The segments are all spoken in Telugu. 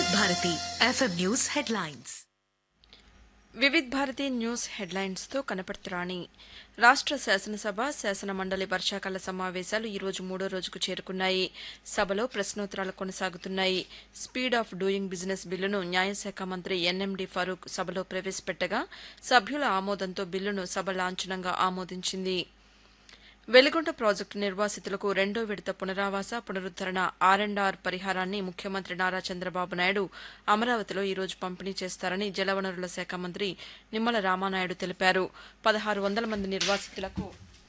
వివిధ Bharati FM news headlines Vividh Bharati news హెడ్లైన్స్తో కనపడుతురాణి రాష్ట్ర శాసనసభ శాసన మండలి వర్షాకాల సమావేశాలు ఈ రోజు మూడో రోజుకు చేరుకున్నాయి సభలో ప్రశ్నోత్తరాలు కొనసాగుతున్నాయి స్పీడ్ ఆఫ్ డూయింగ్ బిజినెస్ బిల్లును న్యాయశాఖ మంత్రి ఎన్ఎండి ఫరూక్ సభలో ప్రవేశపెట్టగా సభ్యుల ఆమోదంతో బిల్లును సభ లాంఛనంగా ఆమోదించింది వెలిగొండ ప్రాజెక్టు నిర్వాసితులకు రెండో విడత పునరావాస పునరుద్దరణ ఆర్ అండ్ ఆర్ పరిహారాన్ని ముఖ్యమంత్రి నారా చంద్రబాబు నాయుడు అమరావతిలో ఈ రోజు పంపిణీ చేస్తారని జలవనరుల శాఖ మంత్రి నిమ్మల రామానాయుడు తెలిపారు పదహారు వందల మంది నిర్వాసితులకు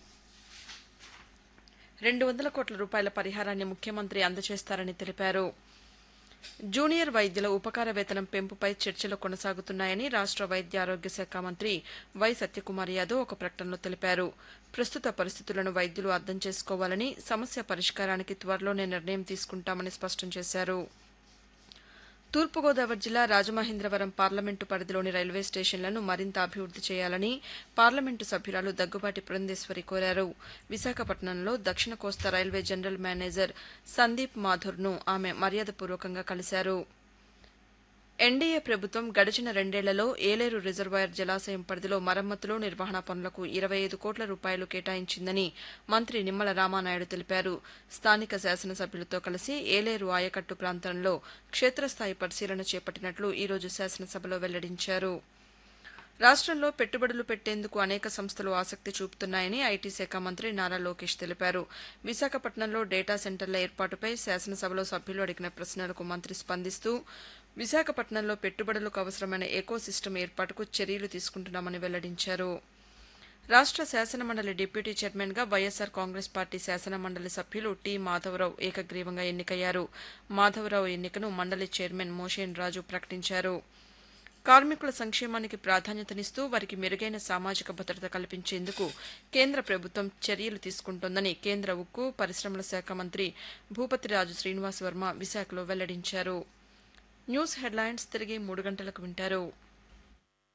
రెండు వందల కోట్ల రూపాయల పరిహారాన్ని ముఖ్యమంత్రి అందజేస్తారని తెలిపారు జూనియర్ వైద్యుల ఉపకార వేతనం పెంపుపై చర్చలు కొనసాగుతున్నాయని రాష్ట్ర వైద్య ఆరోగ్య శాఖ మంత్రి వై సత్యకుమార్ యాదవ్ ఒక ప్రకటనలో తెలిపారు ప్రస్తుత పరిస్థితులను వైద్యులు అర్థం చేసుకోవాలని సమస్య పరిష్కారానికి త్వరలోనే నిర్ణయం తీసుకుంటామని స్పష్టం చేశారు తూర్పుగోదావరి జిల్లా రాజమహేంద్రవరం పార్లమెంటు పరిధిలోని రైల్వే స్టేషన్లను మరింత అభివృద్ది చేయాలని పార్లమెంటు సభ్యురాలు దగ్గుబాటి పురంధేశ్వరి కోరారు విశాఖపట్నంలో దక్షిణ కోస్తా రైల్వే జనరల్ మేనేజర్ సందీప్ మాథుర్ను ఆమె మర్యాదపూర్వకంగా కలిశారు ఎన్డీఏ ప్రభుత్వం గడిచిన రెండేళ్లలో ఏలేరు రిజర్వాయర్ జలాశయం పరిధిలో మరమ్మతులు నిర్వహణ పనులకు ఇరవై ఐదు కోట్ల రూపాయలు కేటాయించిందని మంత్రి నిమ్మల రామానాయుడు తెలిపారు స్థానిక శాసనసభ్యులతో కలిసి ఏలేరు ఆయకట్టు ప్రాంతంలో క్షేత్రస్థాయి పరిశీలన చేపట్టినట్లు ఈరోజు శాసనసభలో వెల్లడించారు రాష్ట్రంలో పెట్టుబడులు పెట్టేందుకు అనేక సంస్థలు ఆసక్తి చూపుతున్నాయని ఐటీ శాఖ మంత్రి నారా లోకేష్ తెలిపారు విశాఖపట్నంలో డేటా సెంటర్ల ఏర్పాటుపై శాసనసభలో సభ్యులు అడిగిన ప్రశ్నలకు మంత్రి స్పందిస్తూ విశాఖపట్నంలో పెట్టుబడులకు అవసరమైన ఎకో సిస్టమ్ ఏర్పాటుకు చర్యలు తీసుకుంటున్నామని వెల్లడించారు రాష్ట్ర శాసనమండలి డిప్యూటీ చైర్మన్గా వైఎస్సార్ కాంగ్రెస్ పార్టీ శాసనమండలి సభ్యులు టి మాధవరావు ఏకగ్రీవంగా ఎన్నికయ్యారు మాధవరావు ఎన్నికను మండలి చైర్మన్ మోషేన్ రాజు ప్రకటించారు కార్మికుల సంక్షేమానికి ప్రాధాన్యతనిస్తూ వారికి మెరుగైన సామాజిక భద్రత కల్పించేందుకు కేంద్ర ప్రభుత్వం చర్యలు తీసుకుంటోందని కేంద్ర ఉక్కు పరిశ్రమల శాఖ మంత్రి భూపతిరాజు శ్రీనివాస్ వర్మ విశాఖలో వెల్లడించారు న్యూస్ హెడ్లైన్స్ తిరిగి మూడు గంటలకు వింటారు